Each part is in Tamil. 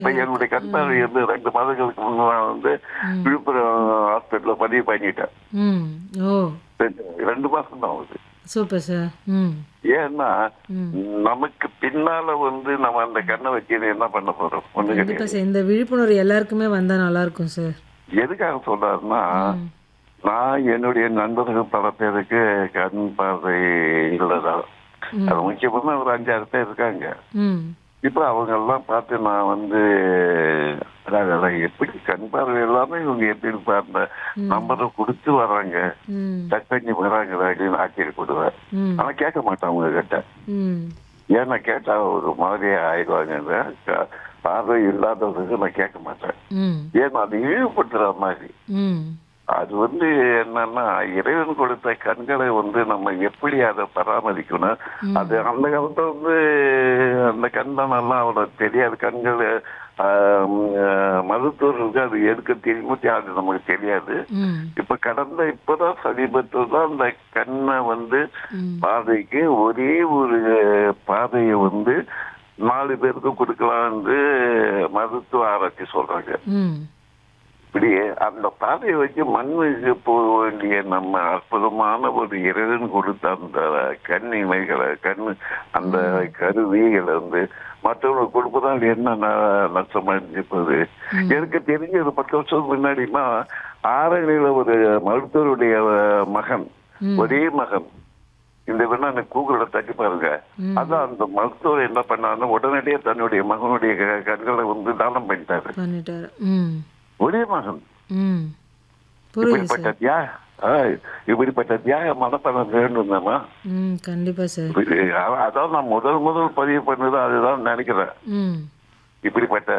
இப்ப என்னுடைய கண் பார்வை வந்து ரெண்டு மாதங்களுக்கு முன்னாடி வந்து விழுப்புரம் ஹாஸ்பிட்டல்ல பதிவு பண்ணிட்டேன் ம் ஓ ரெண்டு- ரெண்டு மாசம் தான் ஆகுது சூப்பர் சார் ம் ஏன்னா நமக்கு பின்னால வந்து நம்ம அந்த கண்ணை வச்சு என்ன பண்ண போறோம் ஒண்ணு கண்டிப்பா கிடையாது சார் இந்த விழிப்புணர்வு எல்லாருக்குமே வந்தா நல்லா இருக்கும் சார் எதுக்காக சொல்றாருன்னா நான் என்னுடைய நண்பர்கள் பல பேருக்கு கண் பார்வை இல்லதான் அது முக்கியமா ஒரு அஞ்சாறு பேர் இருக்காங்க ம் இப்ப அவங்க எல்லாம் பார்த்து நான் வந்து அதாவது அதான் எப்படி கண் பார்வை எல்லாமே இவங்க எப்படி பாருங்க நம்பரை கொடுத்து வர்றாங்க ம் டச் பண்ணி வர்றாங்க அப்படின்னு ஆச்சரியப்படுவேன் ம் ஆனா கேட்க மாட்டேன் அவங்க கிட்ட ம் ஏன்னா கேட்டா ஒரு மாதிரியா ஆயிடுவாங்க க- பார்வை இல்லாததுக்கு நான் கேட்க மாட்டேன் ம் ஏன்னா அது இழிவுபடுத்துற மாதிரி ம் அது வந்து என்னன்னா இறைவன் கொடுத்த கண்களை வந்து நம்ம எப்படி அதை பராமரிக்கணும் அது அந்த காலத்துல வந்து அந்த கண்தானெல்லாம் அவ்வளவு தெரியாது கண்கள் ஆஹ், ஆஹ், மருத்துவர்களுக்கு அது எதுக்கு தெரியுமோ அது நமக்கு தெரியாது ம் இப்ப கடந்த இப்பதான் சமீபத்தில் தான் அந்த கண்ணை வந்து ம் பாதைக்கு ஒரே ஒரு பாதையை வந்து நாலு பேருக்கு கொடுக்கலாம்னு மருத்துவ ஆராய்ச்சி சொல்றாங்க ம் இப்படியே அந்த பாதையை வச்சு மண்ணுக்கு போக வேண்டிய நம்ம அற்புதமான ஒரு இறைவன் கொடுத்த அந்த கண் இமைகளை கண் அந்த கருவிகளை வந்து மற்றவங்களுக்கு கொடுப்பதால் என்ன ந- நஷ்டம் அடைஞ்சிப்பது எனக்கு தெரிஞ்ச ஒரு பத்து வருஷத்துக்கு முன்னாடிமா ஆரணியில ஒரு மருத்துவருடைய மகன் ஒரே மகன் இந்த வேணா எனக்கு கூகுள்ல தட்டி பாருங்க அதான் அந்த மருத்துவர் என்ன பண்ணாருன்னா உடனடியே தன்னுடைய மகனுடைய க- கண்களை வந்து தானம் பண்ணிட்டாரு பண்ணிட்டாரு ம் ஒரே மகன் ம் புரியுது இப்படிப்பட்ட சார் தியாக ஆ, இப்படிப்பட்ட தியாக மனப்பணம் வேண்டும் தானா ம் கண்டிப்பா சார் அதான் நான் முதல் முதல் பதிவு பண்ணது அதுதான் நினைக்கிறேன் ம் இப்படிப்பட்ட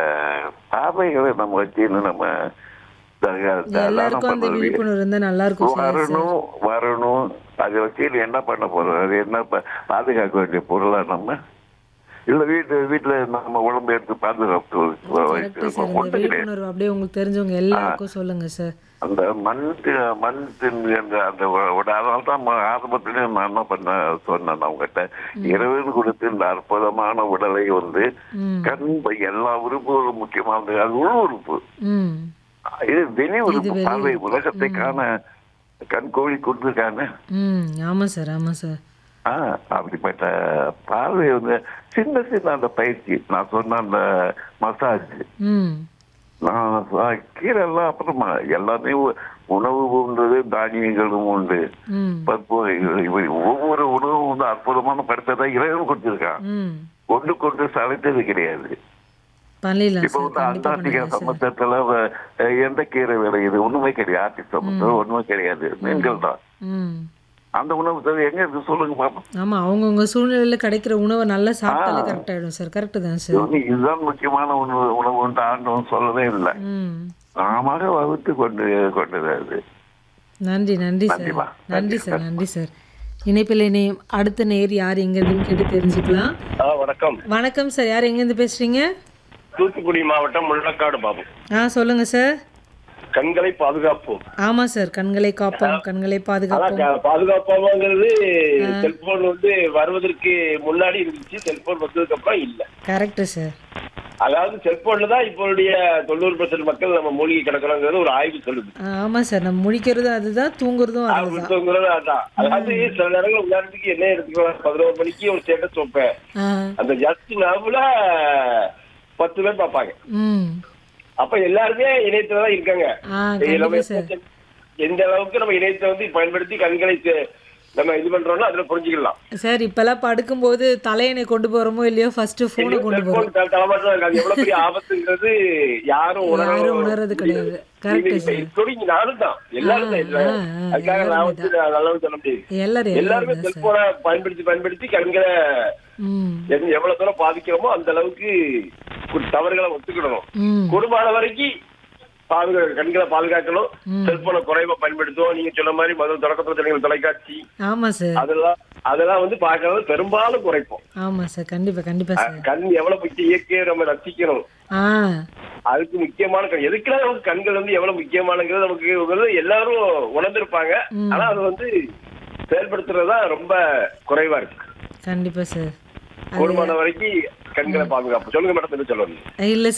பார்வைகளை நம்ம வச்சுன்னு நம்ம த- த- தானம் எல்லாருக்கும் அந்த பண்றது விழிப்புணர்வு இருந்தா நல்லா இருக்கும் சார் வரணும் வரணும் அதை வச்சு என்ன பண்ண போறோம் அது என்ன ப- பாதுகாக்க வேண்டிய பொருளா நம்ம இல்ல வீட்டு வீட்டுல நம்ம உடம்பு எடுத்து பாதுகாப்பு கரெக்ட் சார் இந்த ஒண்ணு கிடையாது விழிப்புணர்வு அப்படியே உங்களுக்கு தெரிஞ்சவங்க எல்லாருக்கும் சொல்லுங்க சார் அந்த மண் தி- மண் தின்னு அந்த அந்த உ- உட- அதனால தான் ம- ஆரம்பத்திலே நான் என்ன பண்ண சொன்னேன் அவங்ககிட்ட இறைவன் கொடுத்து இந்த அற்புதமான உடலை வந்து ம் கண் பை- எல்லா உறுப்புகளும் முக்கியமானது அது உள் உறுப்பு ம் இது வெளி உறுப்பு வெளி பார்வை உலகத்தை காண கண் கோழி கொடுத்துருக்காங்க ம் ஆமாம் சார் ஆமாம் சார் ஆ அப்படிப்பட்ட பார்வை வந்து சின்ன சின்ன அந்த பயிற்சி நான் சொன்ன அந்த மசாஜ் ம் நான் ச- கீரை எல்லாம் அப்புறமா எல்லாமே உ- உணவு உண்டு தானியங்களும் உண்டு ம் பருப்பு வகைகள் இப்படி ஒவ்வொரு உணவும் வந்து அற்புதமான படுத்ததை இறைவன் கொடுத்திருக்கான் ம் கொண்டு கொண்டு சளைத்தது கிடையாது பண்ணிடலாம் இப்ப சார் வந்து கண்டிப்பாக அண்டார்டிகா பண்ணிடலாம் சார் சமுத்திரத்துல வ- அஹ் எந்த கீரை விளையுது ஒண்ணுமே கிடையாது ஆர்டிக் சமுத்திரம் ஒண்ணுமே கிடையாது மீன்கள் தான் ம் அந்த உணவு தவிர எங்க இருக்கு சொல்லுங்க பாப்போம் ஆமாம் அவங்கவுங்க சூழ்நிலையில் கிடைக்கிற உணவை நல்லா சாப்பிட்டாலே கரெக்ட் ஆகிடும் சார் கரெக்டு தான் இது சார் வந்து இதுதான் முக்கியமான உணவு உணவுன்ட்டு ஆண்டவன் சொல்லவே இல்லை ம் நாமாக வகுத்து கொண்டு கொண்டது அது நன்றி நன்றி சார் நன்றிம்மா. நன்றி சார் நன்றி சார் இணைப்பில் இணையம் அடுத்த நேர் யார் எங்கேருந்துன்னு கேட்டு தெரிஞ்சுக்கலாம் ஆ வணக்கம் வணக்கம் சார் யார் எங்கேருந்து பேசுகிறீங்க தூத்துக்குடி மாவட்டம் முள்ளக்காடு பாபு ஆ சொல்லுங்கள் சார் கண்களை பாதுகாப்போம் ஆமாம் சார் கண்களை காப்போம் கண்களை அதான் பாதுகாப்போம் க- பாதுகாப்பாங்கிறது செல்போன் வந்து வருவதற்கு முன்னாடி இருந்துச்சு செல்போன் வந்ததுக்கு அப்புறம் இல்ல கரெக்டு சார் அதாவது செல்போன்ல தான் இப்போடைய தொண்ணூறு பர்சன்ட் மக்கள் நம்ம மூழ்கி கிடக்குறோங்கிறது ஒரு ஆய்வு சொல்லுது ஆமாம் சார் நம்ம முடிக்கிறதும் அதுதான் தூங்குறதும் அதுதான் ஆய்வுங்கிறது அதான் அதாவது சில நேரங்கள் உதாரணத்துக்கு என்ன எடுத்துக்கலாம் பதினோரு மணிக்கு ஒரு ஸ்டேட்டஸ் வைப்பேன் ஆ அந்த ஜஸ்ட் நவுல பத்து பேர் பார்ப்பாங்க ம் அப்ப எல்லாருமே இணையத்துல தான் இருக்காங்க ஆ நம்ம கண்டிப்பாக சார் எந்த அளவுக்கு நம்ம இணையத்தை வந்து பயன்படுத்தி கண்களை செ- நம்ம இது பண்றோம்னா அதுல புரிஞ்சுக்கலாம் சார் இப்பெல்லாம் படுக்கும்போது தலையணை கொண்டு போகிறோமோ இல்லையோ ஃபர்ஸ்ட் ஃபோனை கொண்டு போகிறோம் செல்போன் த- தலைமாட்டுல இருக்கு. அது எவ்வளவு பெரிய ஆபத்துங்கிறது யாரும் யாரும் உணர்றது கிடையாது கரெக்டு சார் தொடங்கி நானும் தான் எல்லாரும் தான் இல்ல. ஆ, ஆ, அதுக்காக நான் வந்து நான் நல்லது சொல்ல முடியாது எல்லாரும் எல்லாருமே எல்லாரும் தான் சார் செல்போனை பயன்படுத்தி பயன்படுத்தி கண்களை ம் எந்த- எவ்வளவு தூரம் பாதிக்கிறோமோ அந்த அளவுக்கு கு- தவறுகளை ஒத்துக்கிடணும் ம் குடும்பமான வரைக்கும் பாதுகா கண்களை பாதுகாக்கணும் செல்போனை குறைவா பயன்படுத்துவோம் நீங்க சொன்ன மாதிரி முதல் தொடக்கத்துல சொன்னீங்க தொலைக்காட்சி ஆமாம் சார் அதெல்லாம் அதெல்லாம் வந்து பார்க்கறது பெரும்பாலும் குறைப்போம் ஆமாம் சார் கண்டிப்பாக கண்டிப்பாக சார் கண் எவ்வளவு முக்கிய இயற்கையை நம்ம ரசிக்கணும் ஆ அதுக்கு முக்கியமான கண் எதுக்குலாம் நமக்கு கண்கள் வந்து எவ்வளவு முக்கியமானங்கிறது நமக்கு வந்து எல்லாரும் உணர்ந்திருப்பாங்க ஆனா அது வந்து செயல்படுத்துறதுதான் ரொம்ப குறைவா இருக்கு கண்டிப்பாக சார் கூடுமான வரைக்கும் கண்களை பாதுகாப்பு சொல்லுங்க மேடம் என்ன சொல்லணும் இல்லை